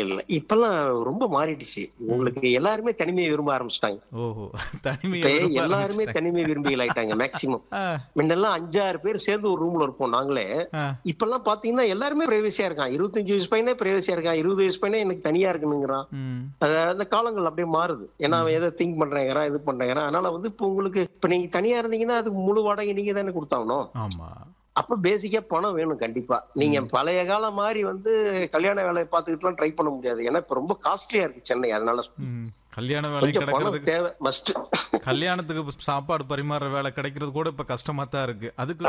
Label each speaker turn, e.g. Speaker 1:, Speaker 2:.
Speaker 1: இல்ல இப்பெல்லாம் ரொம்ப மாறிடுச்சு உங்களுக்கு எல்லாருமே தனிமையை விரும்ப ஆரம்பிச்சிட்டாங்க
Speaker 2: ஓஹோ தனிமை
Speaker 1: இப்ப எல்லாருமே தனிமை விரும்பிகள் ஆயிட்டாங்க மேக்சிமம் முன்னெல்லாம் அஞ்சாறு பேர் சேர்ந்து ஒரு ரூம்ல இருப்போம் நாங்களே இப்பெல்லாம் பாத்தீங்கன்னா எல்லாருமே பிரைவசியா இருக்கான் இருபத்தஞ்சு வயசு பையனே பிரைவசியா இருக்கான் இருபது வயசு பையனே எனக்கு தனியா இருக்கணுங்கிறான் அத- அந்த காலங்கள் அப்படியே மாறுது ஏன்னா அவன் எதை திங்க் பண்றேங்கிறான் இது பண்றேங்கிறான் அதனால வந்து இப்ப உங்களுக்கு இப்ப நீங்க தனியா இருந்தீங்கன்னா அதுக்கு முழு வாடகை நீங்க தானே கொடுத்தாகணும்
Speaker 2: ஆமா
Speaker 1: அப்ப பேசிக்கா பணம் வேணும் கண்டிப்பா நீங்க பழைய காலம் மாதிரி வந்து கல்யாண வேலையை பார்த்துக்கிட்டுலாம் ட்ரை பண்ண முடியாது ஏன்னா இப்ப ரொம்ப காஸ்ட்லியா இருக்கு சென்னை அதனால
Speaker 2: ம். கல்யாண வேலை
Speaker 1: கொஞ்சம் பணம்
Speaker 2: கிடைக்கிறதுக்கு
Speaker 1: தேவை மஸ்ட்
Speaker 2: கல்யாணத்துக்கு சாப்பாடு பரிமாற வேலை கிடைக்கிறது கூட இப்ப கஷ்டமா தான் இருக்கு அதுக்கு